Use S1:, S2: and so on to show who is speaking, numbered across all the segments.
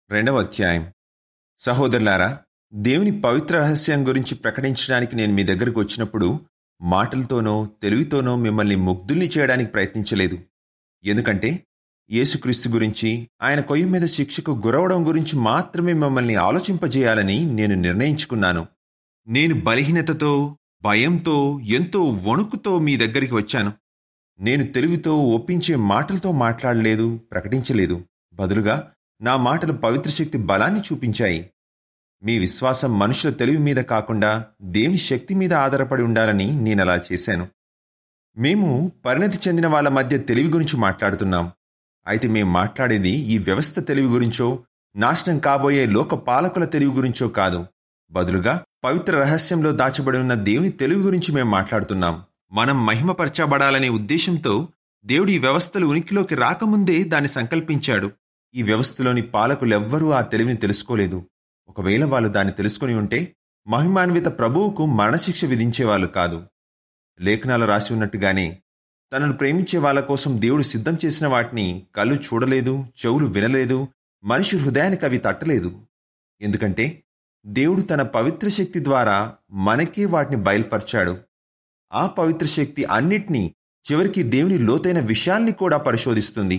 S1: రెండవ అధ్యాయం సహోదరులారా దేవుని పవిత్ర రహస్యం గురించి ప్రకటించడానికి నేను మీ దగ్గరకు వచ్చినప్పుడు మాటలతోనో తెలివితోనో మిమ్మల్ని ముగ్ధుల్ని చేయడానికి ప్రయత్నించలేదు ఎందుకంటే యేసుక్రీస్తు గురించి ఆయన కొయ్య మీద శిక్షకు గురవడం గురించి మాత్రమే మిమ్మల్ని ఆలోచింపజేయాలని నేను నిర్ణయించుకున్నాను నేను బలహీనతతో భయంతో ఎంతో వణుకుతో మీ దగ్గరికి వచ్చాను నేను తెలివితో ఒప్పించే మాటలతో మాట్లాడలేదు ప్రకటించలేదు బదులుగా నా మాటలు పవిత్ర శక్తి బలాన్ని చూపించాయి మీ విశ్వాసం మనుషుల తెలివి మీద కాకుండా దేవుని శక్తి మీద ఆధారపడి ఉండాలని నేను అలా చేశాను మేము పరిణతి చెందిన వాళ్ళ మధ్య తెలివి గురించి మాట్లాడుతున్నాం అయితే మేము మాట్లాడేది ఈ వ్యవస్థ తెలివి గురించో నాశనం కాబోయే లోక పాలకుల తెలివి గురించో కాదు బదులుగా పవిత్ర రహస్యంలో దాచబడి ఉన్న దేవుని తెలివి గురించి మేము మాట్లాడుతున్నాం మనం మహిమపరచబడాలనే ఉద్దేశంతో దేవుడి ఈ వ్యవస్థలు ఉనికిలోకి రాకముందే దాన్ని సంకల్పించాడు ఈ వ్యవస్థలోని పాలకులెవ్వరూ ఆ తెలివిని తెలుసుకోలేదు ఒకవేళ వాళ్ళు దాన్ని తెలుసుకుని ఉంటే మహిమాన్విత ప్రభువుకు మరణశిక్ష విధించేవాళ్ళు కాదు లేఖనాలు రాసి ఉన్నట్టుగానే తనను ప్రేమించే వాళ్ళ కోసం దేవుడు సిద్ధం చేసిన వాటిని కళ్ళు చూడలేదు చెవులు వినలేదు మనిషి హృదయానికి అవి తట్టలేదు ఎందుకంటే దేవుడు తన పవిత్ర శక్తి ద్వారా మనకే వాటిని బయలుపరిచాడు ఆ పవిత్ర శక్తి అన్నిటినీ చివరికి దేవుని లోతైన విషయాల్ని కూడా పరిశోధిస్తుంది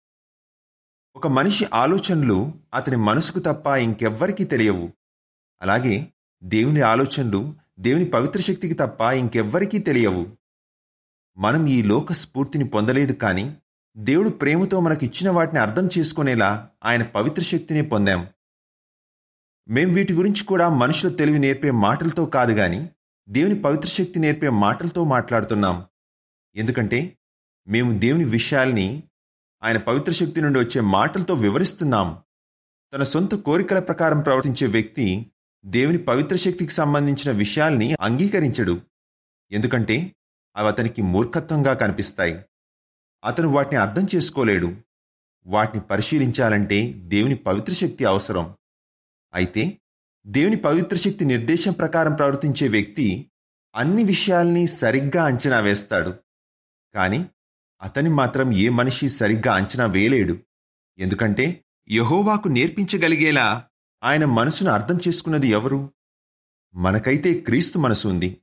S1: ఒక మనిషి ఆలోచనలు అతని మనసుకు తప్ప ఇంకెవ్వరికీ తెలియవు అలాగే దేవుని ఆలోచనలు దేవుని పవిత్ర శక్తికి తప్ప ఇంకెవ్వరికీ తెలియవు మనం ఈ లోక స్ఫూర్తిని పొందలేదు కానీ దేవుడు ప్రేమతో మనకిచ్చిన వాటిని అర్థం చేసుకునేలా ఆయన పవిత్ర శక్తిని పొందాం మేం వీటి గురించి కూడా మనుషుల తెలివి నేర్పే మాటలతో కాదు గాని దేవుని పవిత్ర శక్తి నేర్పే మాటలతో మాట్లాడుతున్నాం ఎందుకంటే మేము దేవుని విషయాల్ని ఆయన పవిత్ర శక్తి నుండి వచ్చే మాటలతో వివరిస్తున్నాం తన సొంత కోరికల ప్రకారం ప్రవర్తించే వ్యక్తి దేవుని పవిత్ర శక్తికి సంబంధించిన విషయాల్ని అంగీకరించడు ఎందుకంటే అవి అతనికి మూర్ఖత్వంగా కనిపిస్తాయి అతను వాటిని అర్థం చేసుకోలేడు వాటిని పరిశీలించాలంటే దేవుని పవిత్ర శక్తి అవసరం అయితే దేవుని పవిత్ర శక్తి నిర్దేశం ప్రకారం ప్రవర్తించే వ్యక్తి అన్ని విషయాల్ని సరిగ్గా అంచనా వేస్తాడు కానీ అతని మాత్రం ఏ మనిషి సరిగ్గా అంచనా వేయలేడు ఎందుకంటే యహోవాకు నేర్పించగలిగేలా ఆయన మనసును అర్థం చేసుకున్నది ఎవరు మనకైతే క్రీస్తు మనసు ఉంది